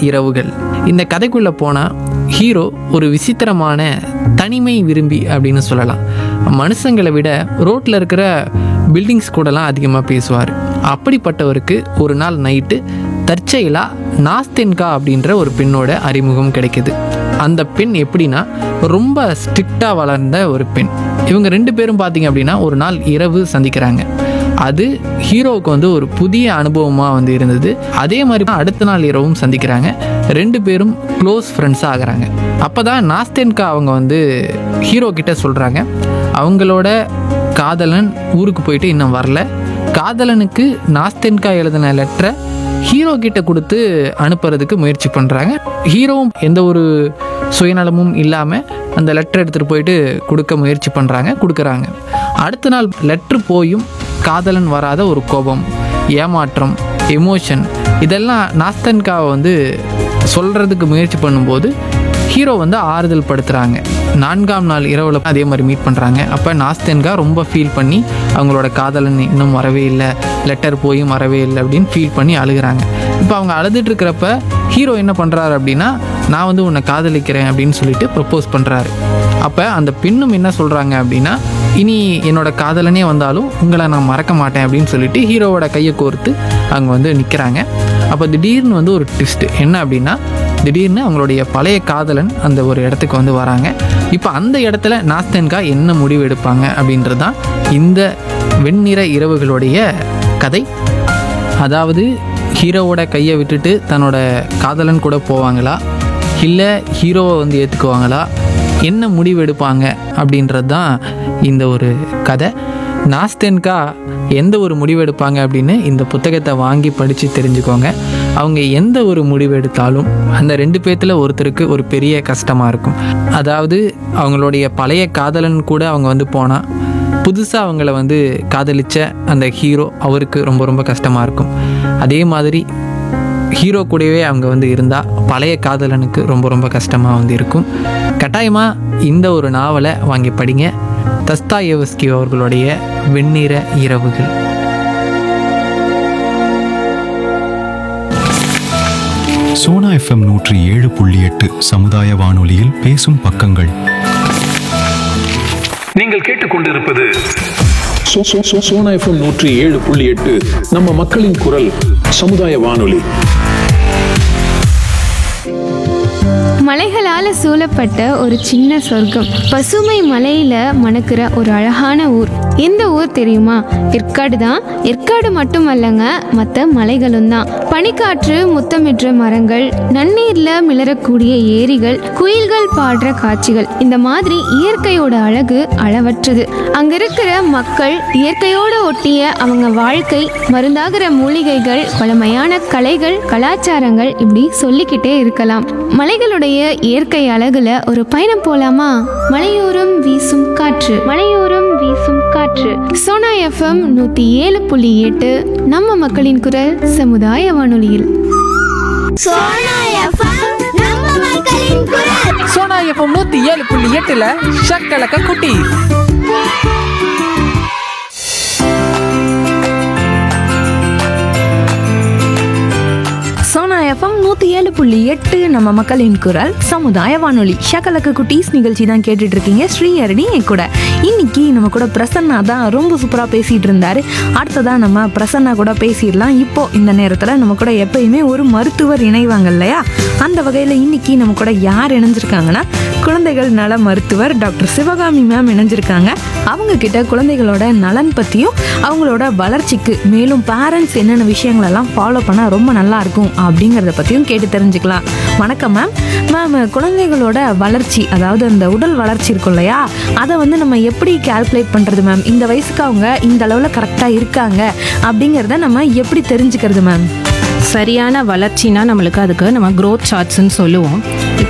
இரவுகள் இந்த கதைக்குள்ளே போனால் ஹீரோ ஒரு விசித்திரமான தனிமை விரும்பி அப்படின்னு சொல்லலாம் மனுஷங்களை விட ரோட்டில் இருக்கிற பில்டிங்ஸ் கூடலாம் அதிகமாக பேசுவார் அப்படிப்பட்டவருக்கு ஒரு நாள் நைட்டு தற்செயலாக நாஸ்தென்கா அப்படின்ற ஒரு பெண்ணோட அறிமுகம் கிடைக்குது அந்த பெண் எப்படின்னா ரொம்ப ஸ்ட்ரிக்டாக வளர்ந்த ஒரு பெண் இவங்க ரெண்டு பேரும் பார்த்தீங்க அப்படின்னா ஒரு நாள் இரவு சந்திக்கிறாங்க அது ஹீரோவுக்கு வந்து ஒரு புதிய அனுபவமாக வந்து இருந்தது அதே மாதிரி தான் அடுத்த நாள் இரவும் சந்திக்கிறாங்க ரெண்டு பேரும் க்ளோஸ் ஃப்ரெண்ட்ஸாக ஆகுறாங்க அப்போ தான் நாஸ்தென்கா அவங்க வந்து ஹீரோ கிட்ட சொல்கிறாங்க அவங்களோட காதலன் ஊருக்கு போயிட்டு இன்னும் வரல காதலனுக்கு நாஸ்தென்கா எழுதின லெட்டரை ஹீரோ கிட்ட கொடுத்து அனுப்புறதுக்கு முயற்சி பண்ணுறாங்க ஹீரோவும் எந்த ஒரு சுயநலமும் இல்லாமல் அந்த லெட்டர் எடுத்துகிட்டு போயிட்டு கொடுக்க முயற்சி பண்ணுறாங்க கொடுக்குறாங்க அடுத்த நாள் லெட்ரு போயும் காதலன் வராத ஒரு கோபம் ஏமாற்றம் எமோஷன் இதெல்லாம் நாஸ்தன்காவை வந்து சொல்கிறதுக்கு முயற்சி பண்ணும்போது ஹீரோ வந்து ஆறுதல் படுத்துகிறாங்க நான்காம் நாள் இரவில் அதே மாதிரி மீட் பண்ணுறாங்க அப்போ நாஸ்தென்கா ரொம்ப ஃபீல் பண்ணி அவங்களோட காதலன் இன்னும் வரவே இல்லை லெட்டர் போயும் வரவே இல்லை அப்படின்னு ஃபீல் பண்ணி அழுகுறாங்க இப்போ அவங்க அழுதுட்டு இருக்கிறப்ப ஹீரோ என்ன பண்ணுறாரு அப்படின்னா நான் வந்து உன்னை காதலிக்கிறேன் அப்படின்னு சொல்லிட்டு ப்ரப்போஸ் பண்ணுறாரு அப்போ அந்த பெண்ணும் என்ன சொல்கிறாங்க அப்படின்னா இனி என்னோட காதலனே வந்தாலும் உங்களை நான் மறக்க மாட்டேன் அப்படின்னு சொல்லிட்டு ஹீரோவோட கையை கோர்த்து அவங்க வந்து நிற்கிறாங்க அப்போ திடீர்னு வந்து ஒரு ட்விஸ்ட் என்ன அப்படின்னா திடீர்னு அவங்களுடைய பழைய காதலன் அந்த ஒரு இடத்துக்கு வந்து வராங்க இப்போ அந்த இடத்துல நாஸ்தன்கா என்ன முடிவு எடுப்பாங்க அப்படின்றது தான் இந்த வெண்ணிற இரவுகளுடைய கதை அதாவது ஹீரோவோட கையை விட்டுட்டு தன்னோட காதலன் கூட போவாங்களா இல்லை ஹீரோவை வந்து ஏற்றுக்குவாங்களா என்ன முடிவு எடுப்பாங்க அப்படின்றது தான் இந்த ஒரு கதை நாஸ்தென்கா எந்த ஒரு முடிவு எடுப்பாங்க அப்படின்னு இந்த புத்தகத்தை வாங்கி படித்து தெரிஞ்சுக்கோங்க அவங்க எந்த ஒரு முடிவு எடுத்தாலும் அந்த ரெண்டு பேர்த்தில் ஒருத்தருக்கு ஒரு பெரிய கஷ்டமாக இருக்கும் அதாவது அவங்களுடைய பழைய காதலன் கூட அவங்க வந்து போனால் புதுசாக அவங்கள வந்து காதலிச்ச அந்த ஹீரோ அவருக்கு ரொம்ப ரொம்ப கஷ்டமாக இருக்கும் அதே மாதிரி ஹீரோ கூடவே அவங்க வந்து இருந்தால் பழைய காதலனுக்கு ரொம்ப ரொம்ப கஷ்டமாக வந்து இருக்கும் கட்டாயமாக இந்த ஒரு நாவலை வாங்கி படிங்க தஸ்தாயேவஸ்கி அவர்களுடைய வெண்ணிற இரவுகள் சோனா எஃப்எம் நூற்றி ஏழு புள்ளி எட்டு சமுதாய வானொலியில் பேசும் பக்கங்கள் நீங்கள் கேட்டுக்கொண்டிருப்பது சோ- சோ- சோ- சோனா எஃப்எம் நூற்றி ஏழு புள்ளி எட்டு நம்ம மக்களின் குரல் சமுதாய வானொலி மலைகளால சூழப்பட்ட ஒரு சின்ன சொர்க்கம் பசுமை மலையில மணக்கிற ஒரு அழகான ஊர் எந்த ஊர் தெரியுமா ஏற்காடு தான் ஏற்காடு மட்டுமல்லங்க மற்ற மலைகளும் தான் பனிக்காற்று முத்தமிடுற மரங்கள் நன்னீர்ல மிளறக்கூடிய ஏரிகள் குயில்கள் பாடுற காட்சிகள் இந்த மாதிரி இயற்கையோட அழகு அளவற்றது அங்க இருக்கிற மக்கள் இயற்கையோட ஒட்டிய அவங்க வாழ்க்கை மருந்தாகிற மூலிகைகள் பழமையான கலைகள் கலாச்சாரங்கள் இப்படி சொல்லிக்கிட்டே இருக்கலாம் மலைகளுடைய இயற்கை அழகுல ஒரு பயணம் போலாமா மலையோரம் வீசும் காற்று மலையோரம் வீசும் காற்று சோனா எஃப்எம் நூத்தி ஏழு புள்ளி எட்டு நம்ம மக்களின் குரல் சமுதாய வானொலியில் சோனா எஃப்எம் நம்ம மக்களின் குரல் சோனா எஃப்எம் நூற்றி ஏழு புள்ளி எட்டில் ஷக்கலக்க குட்டி சோனா எஃப்எம் நூற்றி ஏழு புள்ளி எட்டு நம்ம மக்களின் குரல் சமுதாய வானொலி ஷகலக்க குட்டீஸ் நிகழ்ச்சி தான் கேட்டுட்டு இருக்கீங்க ஸ்ரீஹரணி என் கூட இன்னைக்கு நம்ம கூட பிரசன்னா தான் ரொம்ப சூப்பராக பேசிட்டு இருந்தாரு அடுத்ததா நம்ம பிரசன்னா கூட பேசிடலாம் இப்போ இந்த நேரத்தில் நம்ம கூட எப்பயுமே ஒரு மருத்துவர் இணைவாங்க இல்லையா அந்த வகையில் இன்னைக்கு நம்ம கூட யார் இணைஞ்சிருக்காங்கன்னா குழந்தைகள் நல மருத்துவர் டாக்டர் சிவகாமி மேம் இணைஞ்சிருக்காங்க அவங்க கிட்ட குழந்தைகளோட நலன் பற்றியும் அவங்களோட வளர்ச்சிக்கு மேலும் பேரண்ட்ஸ் என்னென்ன விஷயங்களெல்லாம் ஃபாலோ பண்ணால் ரொம்ப நல்லா இருக்கும் அப்படிங்கிறத பற்றியும் கேட்டு தெரிஞ்சுக்கலாம் வணக்கம் மேம் மேம் குழந்தைகளோட வளர்ச்சி அதாவது அந்த உடல் வளர்ச்சி இருக்கும் இல்லையா அதை வந்து நம்ம எப்படி கால்குலேட் பண்ணுறது மேம் இந்த வயசுக்கு அவங்க இந்த அளவில் கரெக்டாக இருக்காங்க அப்படிங்கிறத நம்ம எப்படி தெரிஞ்சுக்கிறது மேம் சரியான வளர்ச்சினா நம்மளுக்கு அதுக்கு நம்ம growth சார்ட்ஸ்னு சொல்லுவோம் இப்போ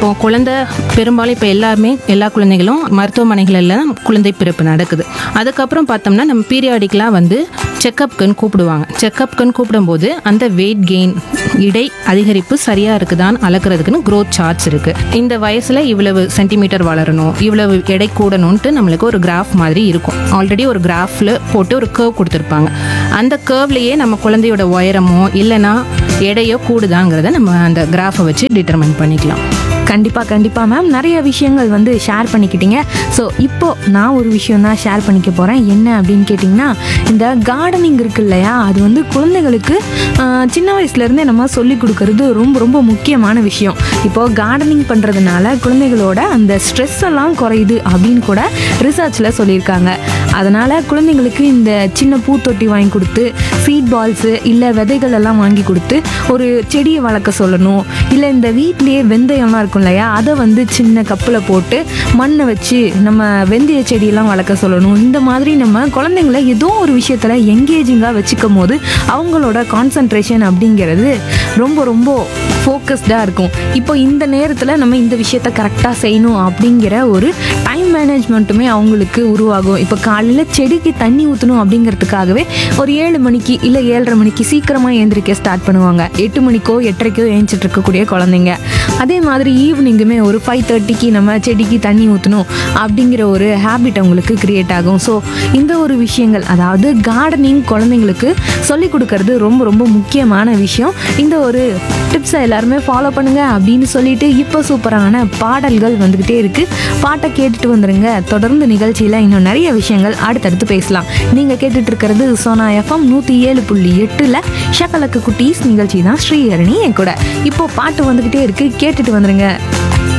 இப்போ குழந்தை பெரும்பாலும் இப்போ எல்லாருமே எல்லா குழந்தைகளும் மருத்துவமனைகளில் தான் குழந்தை பிறப்பு நடக்குது அதுக்கப்புறம் பார்த்தோம்னா நம்ம பீரியாடிக்கலாக வந்து செக்கப்க்குன்னு கூப்பிடுவாங்க செக்கப்க்குன்னு கூப்பிடும்போது அந்த வெயிட் கெயின் இடை அதிகரிப்பு சரியாக இருக்குதான்னு அளக்குறதுக்குன்னு growth சார்ட்ஸ் இருக்குது இந்த வயசில் இவ்வளவு சென்டிமீட்டர் வளரணும் இவ்வளவு எடை கூடணும்ன்ட்டு நம்மளுக்கு ஒரு கிராஃப் மாதிரி இருக்கும் ஆல்ரெடி ஒரு கிராஃபில் போட்டு ஒரு கேர்வ் கொடுத்துருப்பாங்க அந்த கேர்வ்லேயே நம்ம குழந்தையோட உயரமோ இல்லைன்னா எடையோ கூடுதாங்கிறத நம்ம அந்த கிராஃபை வச்சு டிட்டர்மைன் பண்ணிக்கலாம் கண்டிப்பாக கண்டிப்பாக மேம் நிறைய விஷயங்கள் வந்து ஷேர் பண்ணிக்கிட்டீங்க ஸோ இப்போ நான் ஒரு விஷயம் தான் ஷேர் பண்ணிக்க போகிறேன் என்ன அப்படின்னு கேட்டிங்கன்னா இந்த கார்டனிங் இருக்கு இல்லையா அது வந்து குழந்தைகளுக்கு ஆஹ், சின்ன வயசுலேருந்தே நம்ம சொல்லி கொடுக்கறது ரொம்ப ரொம்ப முக்கியமான விஷயம் இப்போது கார்டனிங் பண்ணுறதுனால குழந்தைகளோட அந்த ஸ்ட்ரெஸ் எல்லாம் குறையுது அப்படின்னு கூட ரிசர்ச்சில் சொல்லியிருக்காங்க அதனால் குழந்தைங்களுக்கு இந்த சின்ன பூத்தொட்டி வாங்கி கொடுத்து சீட் பால்ஸு இல்லை விதைகள் எல்லாம் வாங்கி கொடுத்து ஒரு செடியை வளர்க்க சொல்லணும் இல்லை இந்த வீட்லேயே வெந்தயம்லாம் இருக்கும் இல்லையா அதை வந்து சின்ன கப்பில் போட்டு மண்ணை வச்சு நம்ம வெந்தய செடியெல்லாம் வளர்க்க சொல்லணும் இந்த மாதிரி நம்ம குழந்தைங்கள ஏதோ ஒரு விஷயத்தில் எங்கேஜிங்காக வச்சுக்கும் போது அவங்களோட கான்சன்ட்ரேஷன் அப்படிங்கிறது ரொம்ப ரொம்ப ஃபோக்கஸ்டாக இருக்கும் இப்போ இந்த நேரத்தில் நம்ம இந்த விஷயத்த கரெக்டாக செய்யணும் அப்படிங்கிற ஒரு டைம் மேனேஜ்மெண்ட்டுமே அவங்களுக்கு உருவாகும் இப்போ காலையில் செடிக்கு தண்ணி ஊற்றணும் அப்படிங்கிறதுக்காகவே ஒரு ஏழு மணிக்கு இல்லை ஏழரை மணிக்கு சீக்கிரமாக எழுந்திரிக்க ஸ்டார்ட் பண்ணுவாங்க எட்டு மணிக்கோ எட்டரைக்கோ ஏஞ்சிட்டு இருக்கக்கூடிய குழந்தைங்க அதே மாதிரி ஈவினிங்குமே ஒரு ஃபைவ் தேர்ட்டிக்கு நம்ம செடிக்கு தண்ணி ஊற்றணும் அப்படிங்கிற ஒரு ஹேபிட் அவங்களுக்கு கிரியேட் ஆகும் ஸோ இந்த ஒரு விஷயங்கள் அதாவது கார்டனிங் குழந்தைங்களுக்கு சொல்லிக் கொடுக்கறது ரொம்ப ரொம்ப முக்கியமான விஷயம் இந்த ஒரு டிப்ஸை எல்லாருமே ஃபாலோ பண்ணுங்க அப்படின்னு சொல்லிட்டு இப்போ சூப்பரான பாடல்கள் வந்துக்கிட்டே இருக்கு பாட்டை கேட்டுட்டு வந்துருங்க தொடர்ந்து நிகழ்ச்சியில் இன்னும் நிறைய விஷயங்கள் அடுத்தடுத்து பேசலாம் நீங்கள் கேட்டுட்டு இருக்கிறது சோனா எஃப்எம் நூற்றி ஏழு புள்ளி எட்டில் ஷக்கலக்கு குட்டீஸ் நிகழ்ச்சி தான் ஸ்ரீஹரணி என் கூட இப்போ பாட்டு வந்துக்கிட்டே இருக்கு கேட்டுட்டு வந்துருங்க